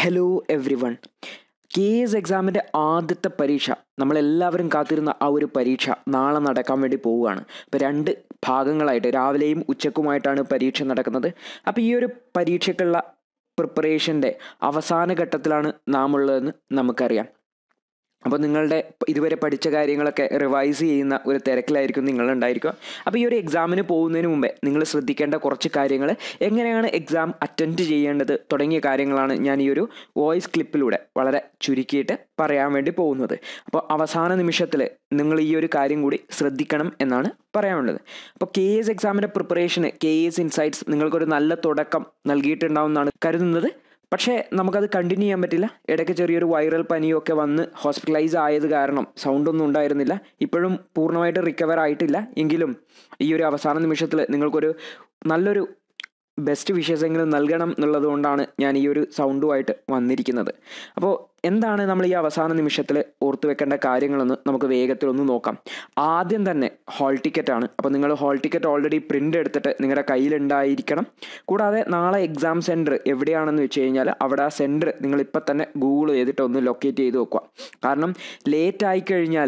hello everyone K S എക്സാമിൻ്റെ ആദ്യത്തെ പരീക്ഷ നമ്മളെല്ലാവരും കാത്തിരുന്ന ആ ഒരു പരീക്ഷ നാളെ നടക്കാൻ വേണ്ടി പോവുകയാണ് ഇപ്പോൾ രണ്ട് ഭാഗങ്ങളായിട്ട് രാവിലെയും ഉച്ചക്കുമായിട്ടാണ് പരീക്ഷ നടക്കുന്നത് അപ്പോൾ ഈ ഒരു പരീക്ഷയ്ക്കുള്ള പ്രിപ്പറേഷൻ്റെ അവസാന ഘട്ടത്തിലാണ് നാം ഉള്ളതെന്ന് നമുക്കറിയാം അപ്പോൾ നിങ്ങളുടെ ഇതുവരെ പഠിച്ച കാര്യങ്ങളൊക്കെ റിവൈസ് ചെയ്യുന്ന ഒരു തിരക്കിലായിരിക്കും നിങ്ങളുണ്ടായിരിക്കുക അപ്പോൾ ഈ ഒരു എക്സാമിന് പോകുന്നതിന് മുമ്പേ നിങ്ങൾ ശ്രദ്ധിക്കേണ്ട കുറച്ച് കാര്യങ്ങൾ എങ്ങനെയാണ് എക്സാം അറ്റൻഡ് ചെയ്യേണ്ടത് തുടങ്ങിയ കാര്യങ്ങളാണ് ഞാൻ ഈ ഒരു വോയിസ് ക്ലിപ്പിലൂടെ വളരെ ചുരുക്കിയിട്ട് പറയാൻ വേണ്ടി പോകുന്നത് അപ്പോൾ അവസാന നിമിഷത്തിൽ നിങ്ങൾ ഈ ഒരു കാര്യം കൂടി ശ്രദ്ധിക്കണം എന്നാണ് പറയാനുള്ളത് അപ്പോൾ കെ എസ് എക്സാമിൻ്റെ പ്രിപ്പറേഷന് കെ എസ് ഇൻസൈറ്റ്സ് നിങ്ങൾക്കൊരു നല്ല തുടക്കം നൽകിയിട്ടുണ്ടാവുമെന്നാണ് കരുതുന്നത് പക്ഷേ നമുക്കത് കണ്ടിന്യൂ ചെയ്യാൻ പറ്റില്ല ഇടയ്ക്ക് ചെറിയൊരു വൈറൽ പനിയൊക്കെ വന്ന് ഹോസ്പിറ്റലൈസ് ആയത് കാരണം സൗണ്ടൊന്നും ഉണ്ടായിരുന്നില്ല ഇപ്പോഴും പൂർണ്ണമായിട്ട് റിക്കവർ ആയിട്ടില്ല എങ്കിലും ഈ ഒരു അവസാന നിമിഷത്തിൽ നിങ്ങൾക്കൊരു നല്ലൊരു ബെസ്റ്റ് വിഷയസെങ്കിലും നൽകണം എന്നുള്ളത് കൊണ്ടാണ് ഞാൻ ഈ ഒരു സൗണ്ടുമായിട്ട് വന്നിരിക്കുന്നത് അപ്പോൾ എന്താണ് നമ്മൾ ഈ അവസാന നിമിഷത്തിൽ ഓർത്തു വെക്കേണ്ട കാര്യങ്ങളെന്ന് നമുക്ക് വേഗത്തിലൊന്ന് നോക്കാം ആദ്യം തന്നെ ഹാൾ ടിക്കറ്റാണ് അപ്പോൾ നിങ്ങൾ ഹാൾ ടിക്കറ്റ് ഓൾറെഡി പ്രിൻ്റ് എടുത്തിട്ട് നിങ്ങളുടെ കയ്യിലുണ്ടായിരിക്കണം കൂടാതെ നാളെ എക്സാം സെൻറ്റർ എവിടെയാണെന്ന് വെച്ച് കഴിഞ്ഞാൽ അവിടെ ആ സെൻറ്റർ നിങ്ങൾ ഇപ്പം തന്നെ ഗൂഗിൾ ചെയ്തിട്ട് ഒന്ന് ലൊക്കേറ്റ് ചെയ്ത് വെക്കുക കാരണം ലേറ്റ് ആയി കഴിഞ്ഞാൽ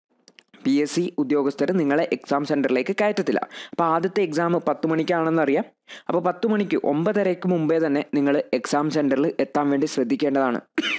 പി എസ് സി ഉദ്യോഗസ്ഥർ നിങ്ങളെ എക്സാം സെൻറ്ററിലേക്ക് കയറ്റത്തില്ല അപ്പോൾ ആദ്യത്തെ എക്സാം പത്ത് മണിക്കാണെന്നറിയാം അപ്പോൾ പത്ത് മണിക്ക് ഒമ്പതരയ്ക്ക് മുമ്പേ തന്നെ നിങ്ങൾ എക്സാം സെൻറ്ററിൽ എത്താൻ വേണ്ടി ശ്രദ്ധിക്കേണ്ടതാണ്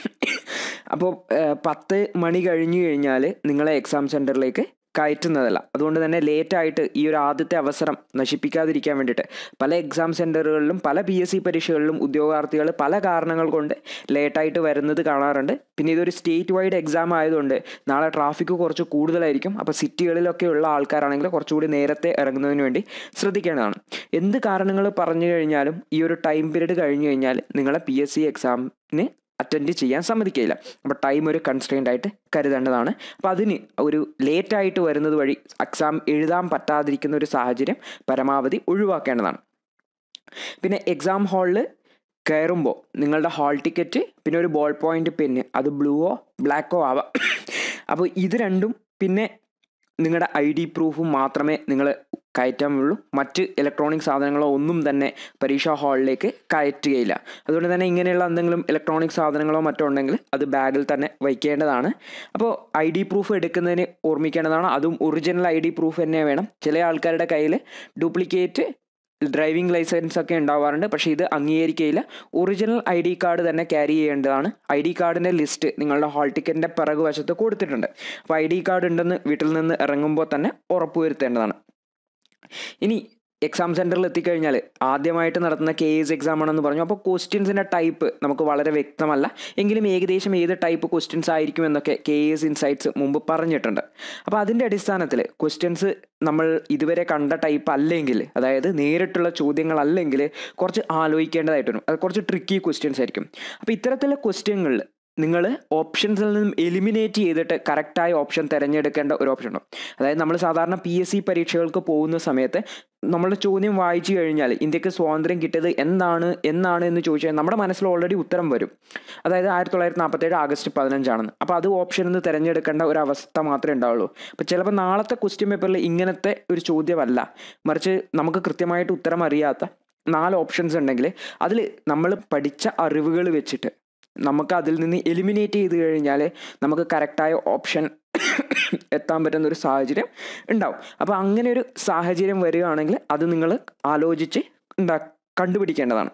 അപ്പോൾ പത്ത് മണി കഴിഞ്ഞു കഴിഞ്ഞാൽ നിങ്ങളെ എക്സാം സെൻറ്ററിലേക്ക് കയറ്റുന്നതല്ല അതുകൊണ്ട് തന്നെ ലേറ്റായിട്ട് ഈ ഒരു ആദ്യത്തെ അവസരം നശിപ്പിക്കാതിരിക്കാൻ വേണ്ടിയിട്ട് പല എക്സാം സെൻറ്ററുകളിലും പല പി എസ് സി പരീക്ഷകളിലും ഉദ്യോഗാർത്ഥികൾ പല കാരണങ്ങൾ കൊണ്ട് ലേറ്റായിട്ട് വരുന്നത് കാണാറുണ്ട് പിന്നെ ഇതൊരു സ്റ്റേറ്റ് വൈഡ് എക്സാം ആയതുകൊണ്ട് നാളെ ട്രാഫിക് കുറച്ച് കൂടുതലായിരിക്കും അപ്പോൾ സിറ്റികളിലൊക്കെ ഉള്ള ആൾക്കാരാണെങ്കിൽ കുറച്ചുകൂടി നേരത്തെ ഇറങ്ങുന്നതിന് വേണ്ടി ശ്രദ്ധിക്കേണ്ടതാണ് എന്ത് കാരണങ്ങൾ പറഞ്ഞു കഴിഞ്ഞാലും ഈ ഒരു ടൈം പീരീഡ് കഴിഞ്ഞു കഴിഞ്ഞാൽ നിങ്ങളെ പി എസ് സി എക്സാമിന് അറ്റൻഡ് ചെയ്യാൻ സമ്മതിക്കില്ല അപ്പോൾ ടൈം ഒരു കൺസ്ട്രെയിൻ്റ് ആയിട്ട് കരുതേണ്ടതാണ് അപ്പോൾ അതിന് ഒരു ലേറ്റ് ആയിട്ട് വരുന്നത് വഴി എക്സാം എഴുതാൻ പറ്റാതിരിക്കുന്ന ഒരു സാഹചര്യം പരമാവധി ഒഴിവാക്കേണ്ടതാണ് പിന്നെ എക്സാം ഹാളിൽ കയറുമ്പോൾ നിങ്ങളുടെ ഹാൾ ടിക്കറ്റ് പിന്നെ ഒരു ബോൾ പോയിൻ്റ് പെന്ന് അത് ബ്ലൂവോ ബ്ലാക്കോ ആവാം അപ്പോൾ ഇത് രണ്ടും പിന്നെ നിങ്ങളുടെ ഐ ഡി പ്രൂഫും മാത്രമേ നിങ്ങൾ കയറ്റാമുള്ളൂ മറ്റ് ഇലക്ട്രോണിക് സാധനങ്ങളോ ഒന്നും തന്നെ പരീക്ഷാ ഹാളിലേക്ക് കയറ്റുകയില്ല അതുകൊണ്ട് തന്നെ ഇങ്ങനെയുള്ള എന്തെങ്കിലും ഇലക്ട്രോണിക് സാധനങ്ങളോ മറ്റോ ഉണ്ടെങ്കിൽ അത് ബാഗിൽ തന്നെ വയ്ക്കേണ്ടതാണ് അപ്പോൾ ഐ ഡി പ്രൂഫ് എടുക്കുന്നതിന് ഓർമ്മിക്കേണ്ടതാണ് അതും ഒറിജിനൽ ഐ ഡി പ്രൂഫ് തന്നെ വേണം ചില ആൾക്കാരുടെ കയ്യിൽ ഡ്യൂപ്ലിക്കേറ്റ് ഡ്രൈവിംഗ് ലൈസൻസ് ഒക്കെ ഉണ്ടാവാറുണ്ട് പക്ഷേ ഇത് അംഗീകരിക്കുകയില്ല ഒറിജിനൽ ഐ ഡി കാർഡ് തന്നെ ക്യാരി ചെയ്യേണ്ടതാണ് ഐ ഡി കാർഡിൻ്റെ ലിസ്റ്റ് നിങ്ങളുടെ ഹാൾ ടിക്കറ്റിൻ്റെ പിറകു വശത്ത് കൊടുത്തിട്ടുണ്ട് അപ്പോൾ ഐ ഡി കാർഡ് ഉണ്ടെന്ന് വീട്ടിൽ നിന്ന് ഇറങ്ങുമ്പോൾ തന്നെ ഉറപ്പുവരുത്തേണ്ടതാണ് ഇനി എക്സാം സെൻറ്ററിൽ എത്തിക്കഴിഞ്ഞാൽ ആദ്യമായിട്ട് നടത്തുന്ന കെ എസ് എക്സാം ആണെന്ന് പറഞ്ഞു അപ്പോൾ ക്വസ്റ്റ്യൻസിൻ്റെ ടൈപ്പ് നമുക്ക് വളരെ വ്യക്തമല്ല എങ്കിലും ഏകദേശം ഏത് ടൈപ്പ് ക്വസ്റ്റ്യൻസ് ആയിരിക്കും എന്നൊക്കെ കെ എസ് ഇൻസൈറ്റ്സ് മുമ്പ് പറഞ്ഞിട്ടുണ്ട് അപ്പോൾ അതിൻ്റെ അടിസ്ഥാനത്തിൽ ക്വസ്റ്റ്യൻസ് നമ്മൾ ഇതുവരെ കണ്ട ടൈപ്പ് അല്ലെങ്കിൽ അതായത് നേരിട്ടുള്ള ചോദ്യങ്ങളല്ലെങ്കിൽ കുറച്ച് ആലോചിക്കേണ്ടതായിട്ട് വരും അത് കുറച്ച് ട്രിക്കി ക്വസ്റ്റ്യൻസ് ആയിരിക്കും അപ്പോൾ ഇത്തരത്തിലുള്ള ക്വസ്റ്റ്യനുകളിൽ നിങ്ങൾ ഓപ്ഷൻസിൽ നിന്നും എലിമിനേറ്റ് ചെയ്തിട്ട് കറക്റ്റായ ഓപ്ഷൻ തിരഞ്ഞെടുക്കേണ്ട ഒരു ഓപ്ഷൻ ഉണ്ട് അതായത് നമ്മൾ സാധാരണ പി എസ് സി പരീക്ഷകൾക്ക് പോകുന്ന സമയത്ത് നമ്മളുടെ ചോദ്യം വായിച്ചു കഴിഞ്ഞാൽ ഇന്ത്യക്ക് സ്വാതന്ത്ര്യം കിട്ടിയത് എന്താണ് എന്നാണ് എന്ന് ചോദിച്ചാൽ നമ്മുടെ മനസ്സിൽ ഓൾറെഡി ഉത്തരം വരും അതായത് ആയിരത്തി തൊള്ളായിരത്തി നാൽപ്പത്തേഴ് ആഗസ്റ്റ് പതിനഞ്ചാണെന്ന് അപ്പോൾ അത് ഓപ്ഷൻ നിന്ന് തിരഞ്ഞെടുക്കേണ്ട ഒരു അവസ്ഥ മാത്രമേ ഉണ്ടാവുള്ളൂ അപ്പോൾ ചിലപ്പോൾ നാളത്തെ ക്വസ്റ്റ്യൻ പേപ്പറിൽ ഇങ്ങനത്തെ ഒരു ചോദ്യമല്ല മറിച്ച് നമുക്ക് കൃത്യമായിട്ട് ഉത്തരം അറിയാത്ത നാല് ഓപ്ഷൻസ് ഉണ്ടെങ്കിൽ അതിൽ നമ്മൾ പഠിച്ച അറിവുകൾ വെച്ചിട്ട് നമുക്ക് അതിൽ നിന്ന് എലിമിനേറ്റ് ചെയ്ത് കഴിഞ്ഞാൽ നമുക്ക് കറക്റ്റായ ഓപ്ഷൻ എത്താൻ പറ്റുന്ന ഒരു സാഹചര്യം ഉണ്ടാവും അപ്പോൾ അങ്ങനെ ഒരു സാഹചര്യം വരികയാണെങ്കിൽ അത് നിങ്ങൾ ആലോചിച്ച് ഉണ്ടാ കണ്ടുപിടിക്കേണ്ടതാണ്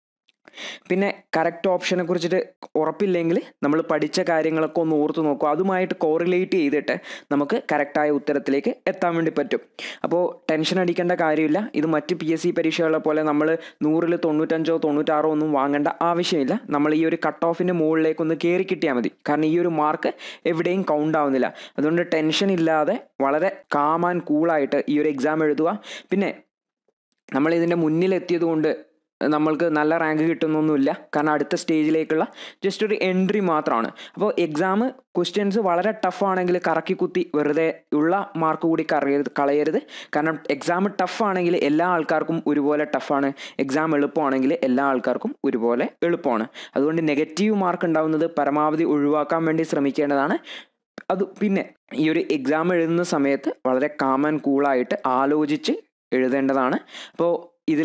പിന്നെ കറക്റ്റ് ഓപ്ഷനെ കുറിച്ചിട്ട് ഉറപ്പില്ലെങ്കിൽ നമ്മൾ പഠിച്ച കാര്യങ്ങളൊക്കെ ഒന്ന് ഓർത്ത് നോക്കുക അതുമായിട്ട് കോറിലേറ്റ് ചെയ്തിട്ട് നമുക്ക് കറക്റ്റായ ഉത്തരത്തിലേക്ക് എത്താൻ വേണ്ടി പറ്റും അപ്പോൾ ടെൻഷൻ അടിക്കേണ്ട കാര്യമില്ല ഇത് മറ്റ് പി എസ് സി പരീക്ഷകളെ പോലെ നമ്മൾ നൂറിൽ തൊണ്ണൂറ്റഞ്ചോ തൊണ്ണൂറ്റാറോ ഒന്നും വാങ്ങേണ്ട ആവശ്യമില്ല നമ്മൾ ഈ ഒരു കട്ട് ഓഫിൻ്റെ മുകളിലേക്കൊന്ന് കയറി കിട്ടിയാൽ മതി കാരണം ഈ ഒരു മാർക്ക് എവിടെയും കൗണ്ട് ആവുന്നില്ല അതുകൊണ്ട് ടെൻഷൻ ഇല്ലാതെ വളരെ കാം ആൻഡ് കൂളായിട്ട് ഈ ഒരു എക്സാം എഴുതുക പിന്നെ നമ്മൾ ഇതിൻ്റെ മുന്നിലെത്തിയത് കൊണ്ട് നമ്മൾക്ക് നല്ല റാങ്ക് കിട്ടുന്നൊന്നുമില്ല കാരണം അടുത്ത സ്റ്റേജിലേക്കുള്ള ജസ്റ്റ് ഒരു എൻട്രി മാത്രമാണ് അപ്പോൾ എക്സാം ക്വസ്റ്റ്യൻസ് വളരെ ടഫ് ആണെങ്കിൽ കറക്കി കുത്തി വെറുതെ ഉള്ള മാർക്ക് കൂടി കളയരുത് കളയരുത് കാരണം എക്സാം ടഫ് ആണെങ്കിൽ എല്ലാ ആൾക്കാർക്കും ഒരുപോലെ ടഫാണ് എക്സാം എളുപ്പമാണെങ്കിൽ എല്ലാ ആൾക്കാർക്കും ഒരുപോലെ എളുപ്പമാണ് അതുകൊണ്ട് നെഗറ്റീവ് മാർക്ക് ഉണ്ടാവുന്നത് പരമാവധി ഒഴിവാക്കാൻ വേണ്ടി ശ്രമിക്കേണ്ടതാണ് അത് പിന്നെ ഈ ഒരു എക്സാം എഴുതുന്ന സമയത്ത് വളരെ കാം ആൻഡ് കൂളായിട്ട് ആലോചിച്ച് എഴുതേണ്ടതാണ് അപ്പോൾ ഇതിൽ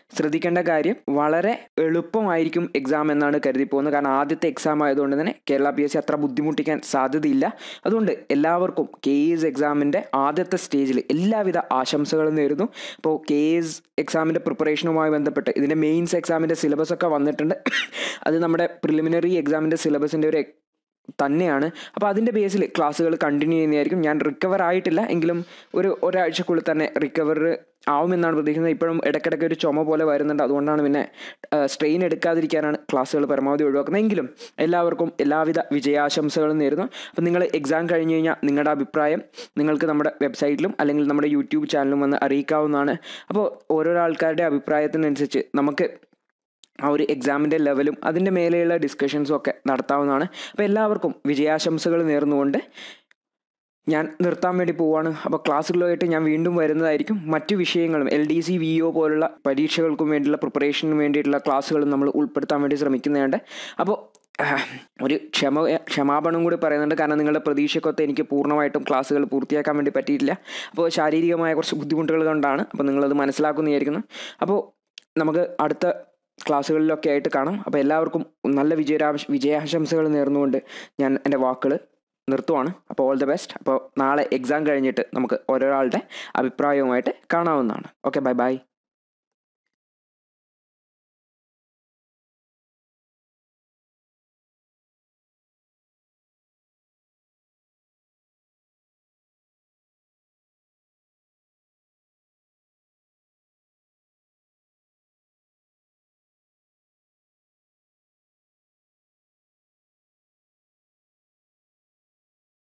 ശ്രദ്ധിക്കേണ്ട കാര്യം വളരെ എളുപ്പമായിരിക്കും എക്സാം എന്നാണ് കരുതി പോകുന്നത് കാരണം ആദ്യത്തെ എക്സാം ആയതുകൊണ്ട് തന്നെ കേരള പി എസ് സി അത്ര ബുദ്ധിമുട്ടിക്കാൻ സാധ്യതയില്ല അതുകൊണ്ട് എല്ലാവർക്കും കെ എസ് എക്സാമിൻ്റെ ആദ്യത്തെ സ്റ്റേജിൽ എല്ലാവിധ ആശംസകളും നേരുന്നു അപ്പോൾ കെ എസ് എക്സാമിൻ്റെ പ്രിപ്പറേഷനുമായി ബന്ധപ്പെട്ട് ഇതിൻ്റെ മെയിൻസ് എക്സാമിൻ്റെ സിലബസ് ഒക്കെ വന്നിട്ടുണ്ട് അത് നമ്മുടെ പ്രിലിമിനറി എക്സാമിൻ്റെ സിലബസിൻ്റെ ഒരു തന്നെയാണ് അപ്പോൾ അതിൻ്റെ ബേസിൽ ക്ലാസ്സുകൾ കണ്ടിന്യൂ ചെയ്യുന്നതായിരിക്കും ഞാൻ റിക്കവർ ആയിട്ടില്ല എങ്കിലും ഒരു ഒരാഴ്ചക്കുള്ളിൽ തന്നെ റിക്കവർ ആവുമെന്നാണ് പ്രതീക്ഷിക്കുന്നത് ഇപ്പോഴും ഇടയ്ക്കിടയ്ക്ക് ഒരു ചുമ പോലെ വരുന്നുണ്ട് അതുകൊണ്ടാണ് പിന്നെ സ്ട്രെയിൻ എടുക്കാതിരിക്കാനാണ് ക്ലാസ്സുകൾ പരമാവധി ഒഴിവാക്കുന്നത് എങ്കിലും എല്ലാവർക്കും എല്ലാവിധ വിജയാശംസകളും നേരുന്നു അപ്പോൾ നിങ്ങൾ എക്സാം കഴിഞ്ഞ് കഴിഞ്ഞാൽ നിങ്ങളുടെ അഭിപ്രായം നിങ്ങൾക്ക് നമ്മുടെ വെബ്സൈറ്റിലും അല്ലെങ്കിൽ നമ്മുടെ യൂട്യൂബ് ചാനലിലും വന്ന് അറിയിക്കാവുന്നതാണ് അപ്പോൾ ഓരോരോ ആൾക്കാരുടെ അഭിപ്രായത്തിനനുസരിച്ച് നമുക്ക് ആ ഒരു എക്സാമിൻ്റെ ലെവലും അതിൻ്റെ മേലെയുള്ള ഡിസ്കഷൻസും ഒക്കെ നടത്താവുന്നതാണ് അപ്പോൾ എല്ലാവർക്കും വിജയാശംസകൾ നേർന്നുകൊണ്ട് ഞാൻ നിർത്താൻ വേണ്ടി പോവാണ് അപ്പോൾ ക്ലാസ്സുകളുമായിട്ട് ഞാൻ വീണ്ടും വരുന്നതായിരിക്കും മറ്റു വിഷയങ്ങളും L D C V O പോലുള്ള പരീക്ഷകൾക്കും വേണ്ടിയുള്ള പ്രിപ്പറേഷന് വേണ്ടിയിട്ടുള്ള ക്ലാസ്സുകളും നമ്മൾ ഉൾപ്പെടുത്താൻ വേണ്ടി ശ്രമിക്കുന്നുണ്ട് അപ്പോൾ ഒരു ക്ഷമ ക്ഷമാപണം കൂടി പറയുന്നുണ്ട് കാരണം നിങ്ങളുടെ പ്രതീക്ഷക്കൊത്ത് എനിക്ക് പൂർണ്ണമായിട്ടും ക്ലാസ്സുകൾ പൂർത്തിയാക്കാൻ വേണ്ടി പറ്റിയിട്ടില്ല അപ്പോൾ ശാരീരികമായ കുറച്ച് ബുദ്ധിമുട്ടുകൾ കൊണ്ടാണ് അപ്പോൾ നിങ്ങളത് മനസ്സിലാക്കുന്നതായിരിക്കുന്നു അപ്പോൾ നമുക്ക് അടുത്ത ക്ലാസ്സുകളിലൊക്കെ ആയിട്ട് കാണാം അപ്പോൾ എല്ലാവർക്കും നല്ല വിജയാശ വിജയാശംസകൾ നേർന്നുകൊണ്ട് ഞാൻ എൻ്റെ വാക്കുകൾ നിർത്തുവാണ് അപ്പോൾ ഓൾ ദ ബെസ്റ്റ് അപ്പോൾ നാളെ എക്സാം കഴിഞ്ഞിട്ട് നമുക്ക് ഓരോരാളുടെ അഭിപ്രായവുമായിട്ട് കാണാവുന്നതാണ് ഓക്കെ ബൈ ബൈ